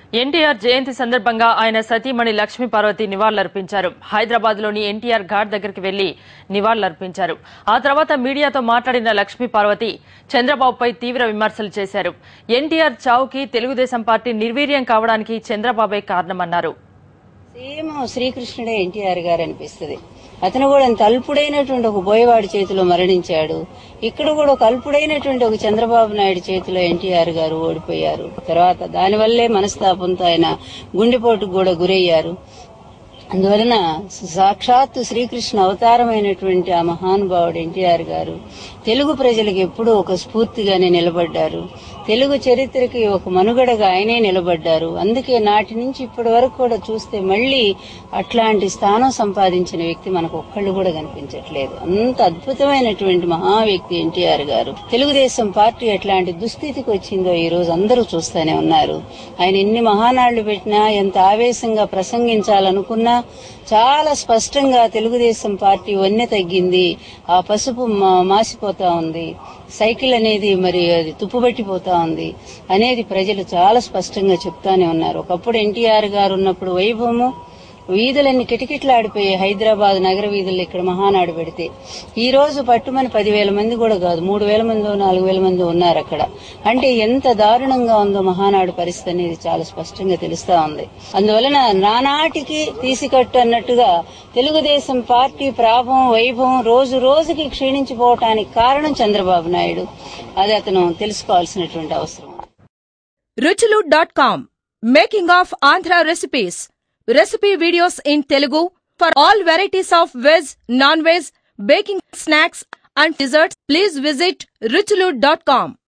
ఎన్టీఆర్ జయంతి సందర్భంగా ఆయన సతీమణి లక్ష్మీ పార్వతి నివాళులర్పించారు హైదరాబాద్ లోని ఎన్టీఆర్ ఘాట్ దగ్గరికి వెళ్లి నివాళులర్పించారు ఆ తర్వాత మీడియాతో మాట్లాడిన లక్ష్మీ పార్వతి చంద్రబాబుపై తీవ్ర విమర్శలు చేశారు ఎన్టీఆర్ చావుకి తెలుగుదేశం పార్టీ నిర్వీర్యం కావడానికి చంద్రబాబే కారణమన్నారు సేమ్ శ్రీకృష్ణుడే ఎన్టీఆర్ గారు అనిపిస్తుంది అతను కూడా అంత అల్పుడైనటువంటి ఒక బోయవాడి చేతిలో మరణించాడు ఇక్కడ కూడా ఒక అల్పుడైనటువంటి ఒక చంద్రబాబు నాయుడు చేతిలో ఎన్టీఆర్ గారు ఓడిపోయారు తర్వాత దానివల్లే మనస్తాపంతో ఆయన గుండెపోటుకు కూడా గురయ్యారు అందువలన సాక్షాత్తు శ్రీకృష్ణ అవతారమైనటువంటి ఆ మహానుభావుడు ఎన్టీఆర్ గారు తెలుగు ప్రజలకు ఎప్పుడూ ఒక స్ఫూర్తిగానే నిలబడ్డారు తెలుగు చరిత్రకి ఒక మనుగడగా ఆయనే నిలబడ్డారు అందుకే నాటి నుంచి ఇప్పటి వరకు కూడా చూస్తే మళ్ళీ అట్లాంటి స్థానం సంపాదించిన వ్యక్తి మనకు ఒక్కళ్ళు కూడా కనిపించట్లేదు అంత అద్భుతమైనటువంటి మహా వ్యక్తి ఎన్టీఆర్ గారు తెలుగుదేశం పార్టీ ఎట్లాంటి దుస్థితికి వచ్చిందో ఈ రోజు అందరూ చూస్తూనే ఉన్నారు ఆయన ఎన్ని మహానాళ్లు పెట్టినా ఎంత ఆవేశంగా ప్రసంగించాలనుకున్నా చాలా స్పష్టంగా తెలుగుదేశం పార్టీ వన్నె తగ్గింది ఆ పసుపు మా- మాసిపోతా ఉంది సైకిల్ అనేది మరి అది తుప్పుబట్టిపోతా ఉంది అనేది ప్రజలు చాలా స్పష్టంగా చెప్తానే ఉన్నారు ఒకప్పుడు ఎన్టీఆర్ గారు ఉన్నప్పుడు వైభవము వీధులన్నీ కిటకిటలాడిపోయాయి హైదరాబాద్ నగర వీధుల్లో ఇక్కడ మహానాడు పెడితే ఈ రోజు పట్టుమని పదివేల మంది కూడా కాదు మూడు వేల మంది నాలుగు వేల మంది ఉన్నారు అక్కడ అంటే ఎంత దారుణంగా ఉందో మహానాడు పరిస్థితి అనేది చాలా స్పష్టంగా తెలుస్తా ఉంది అందువలన నానాటికి తీసికట్టు అన్నట్టుగా తెలుగుదేశం పార్టీ ప్రాభం వైభవం రోజు రోజుకి క్షీణించిపోవటానికి కారణం చంద్రబాబు నాయుడు అది అతను తెలుసుకోవాల్సినటువంటి అవసరం Ruchulu dot com making of Andhra recipes recipe videos in Telugu for all varieties of veg non veg baking snacks and desserts please visit Ruchulu dot com